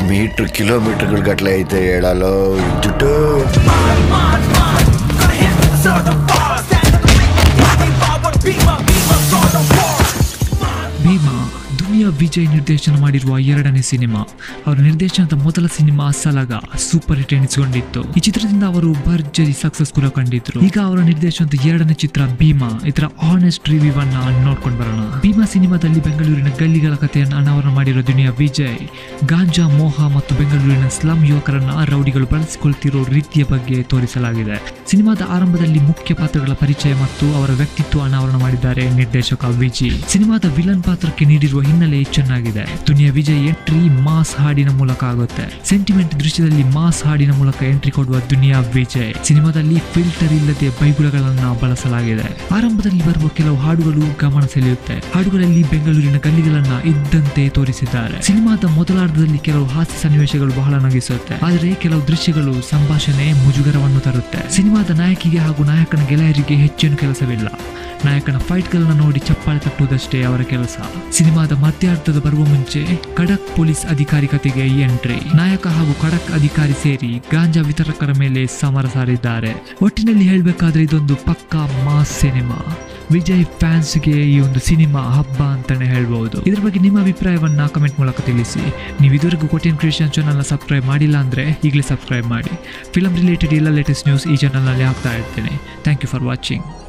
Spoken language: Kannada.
ಮೀಟ್ರ್ ಕಿಲೋಮೀಟರ್ಗಳ ಗಟ್ಲೆ ಐತೆ ಹೇಳಲು ಜುಟ್ಟು ಭೀಮಾ ದುನಿಯಾ ವಿಜಯ್ ನಿರ್ದೇಶನ ಮಾಡಿರುವ ಎರಡನೇ ಸಿನಿಮಾ ಅವರ ನಿರ್ದೇಶನದ ಮೊದಲ ಸಿನಿಮಾ ಸಲಗ ಸೂಪರ್ ಹಿಟ್ ಎನಿಸಿಕೊಂಡಿತ್ತು ಈ ಚಿತ್ರದಿಂದ ಅವರು ಭರ್ಜರಿ ಸಕ್ಸಸ್ ಕೂಡ ಕಂಡಿದ್ರು ಈಗ ಅವರ ನಿರ್ದೇಶನದ ಎರಡನೇ ಚಿತ್ರ ಭೀಮಾ ಇದರ ಆನೆಸ್ಟ್ ರಿವ್ಯೂ ಅನ್ನ ನೋಡ್ಕೊಂಡು ಬರೋಣ ಭೀಮಾ ಸಿನಿಮಾದಲ್ಲಿ ಬೆಂಗಳೂರಿನ ಗಲ್ಲಿಗಳ ಕಥೆಯನ್ನು ಅನಾವರಣ ಮಾಡಿರೋ ದುನಿಯಾ ವಿಜಯ್ ಗಾಂಜಾ ಮೋಹ ಮತ್ತು ಬೆಂಗಳೂರಿನ ಸ್ಲಂ ಯುವಕರನ್ನ ರೌಡಿಗಳು ಬಳಸಿಕೊಳ್ತಿರೋ ರೀತಿಯ ಬಗ್ಗೆ ತೋರಿಸಲಾಗಿದೆ ಸಿನಿಮಾದ ಆರಂಭದಲ್ಲಿ ಮುಖ್ಯ ಪಾತ್ರಗಳ ಪರಿಚಯ ಮತ್ತು ಅವರ ವ್ಯಕ್ತಿತ್ವ ಅನಾವರಣ ಮಾಡಿದ್ದಾರೆ ನಿರ್ದೇಶಕ ವಿಜಯ್ ಸಿನಿಮಾದ ವಿಲನ್ ಪಾತ್ರಕ್ಕೆ ನೀಡಿರುವ ಹಿನ್ನೆಲೆ ಚೆನ್ನಾಗಿದೆ ದುನಿಯಾ ವಿಜಯ್ ಎಂಟ್ರಿ ಮಾಸ್ ಹಾಡಿನ ಮೂಲಕ ಆಗುತ್ತೆ ಸೆಂಟಿಮೆಂಟ್ ದೃಶ್ಯದಲ್ಲಿ ಮಾಸ್ ಹಾಡಿನ ಮೂಲಕ ಎಂಟ್ರಿ ಕೊಡುವ ದುನಿಯಾ ವಿಜಯ್ ಸಿನಿಮಾದಲ್ಲಿ ಫಿಲ್ಟರ್ ಇಲ್ಲದೆ ಬೈಗುಳಗಳನ್ನ ಬಳಸಲಾಗಿದೆ ಆರಂಭದಲ್ಲಿ ಬರುವ ಕೆಲವು ಹಾಡುಗಳು ಗಮನ ಸೆಳೆಯುತ್ತೆ ಹಾಡುಗಳಲ್ಲಿ ಬೆಂಗಳೂರಿನ ಗಲ್ಲಿಗಳನ್ನ ಇದ್ದಂತೆ ತೋರಿಸಿದ್ದಾರೆ ಸಿನಿಮಾದ ಮೊದಲಾರ್ಧದಲ್ಲಿ ಕೆಲವು ಹಾಸ್ಯ ಸನ್ನಿವೇಶಗಳು ಬಹಳ ನಗಿಸುತ್ತೆ ಆದರೆ ಕೆಲವು ದೃಶ್ಯಗಳು ಸಂಭಾಷಣೆ ಮುಜುಗರವನ್ನು ತರುತ್ತೆ ಸಿನಿಮಾದ ನಾಯಕಿಗೆ ಹಾಗೂ ನಾಯಕನ ಗೆಳೆಯರಿಗೆ ಹೆಚ್ಚೇನು ಕೆಲಸವಿಲ್ಲ ನಾಯಕನ ಫೈಟ್ಗಳನ್ನ ನೋಡಿ ಚಪ್ಪಾಳೆ ತಟ್ಟುವುದಷ್ಟೇ ಅವರ ಕೆಲಸ ಸಿನಿಮಾದ ಮಧ್ಯಾರ್ಧದ ಬರುವ ಮುಂಚೆ ಖಡಕ್ ಪೊಲೀಸ್ ಅಧಿಕಾರಿ ಕತೆಗೆ ಎಂಟ್ರಿ ನಾಯಕ ಹಾಗೂ ಖಡಕ್ ಅಧಿಕಾರಿ ಸೇರಿ ಗಾಂಜಾ ವಿತರಕರ ಮೇಲೆ ಸಮರ ಸಾರಿದ್ದಾರೆ ಒಟ್ಟಿನಲ್ಲಿ ಹೇಳಬೇಕಾದ್ರೆ ಇದೊಂದು ಪಕ್ಕಾ ಮಾಸ್ ಸಿನಿಮಾ ವಿಜಯ್ ಫ್ಯಾನ್ಸ್ಗೆ ಈ ಒಂದು ಸಿನಿಮಾ ಹಬ್ಬ ಅಂತಾನೆ ಹೇಳ್ಬಹುದು ಇದ್ರ ಬಗ್ಗೆ ನಿಮ್ಮ ಅಭಿಪ್ರಾಯವನ್ನ ಕಮೆಂಟ್ ಮೂಲಕ ತಿಳಿಸಿ ನೀವು ಇದುವರೆಗೂ ಕೊಟ್ಟಿಯನ್ ಕ್ರಿಯೇಷನ್ ಚಾನಲ್ನ ಸಬ್ಸ್ಕ್ರೈಬ್ ಮಾಡಿಲ್ಲ ಅಂದ್ರೆ ಈಗಲೇ ಸಬ್ಸ್ಕ್ರೈಬ್ ಮಾಡಿ ಫಿಲಮ್ ರಿಲೇಟೆಡ್ ಎಲ್ಲ ಲೇಟೆಸ್ಟ್ ನ್ಯೂಸ್ ಈ ಚಾನಲ್ನಲ್ಲಿ ಹಾಕ್ತಾ ಇರ್ತೇನೆ ಥ್ಯಾಂಕ್ ಯು ಫಾರ್ ವಾಚಿಂಗ್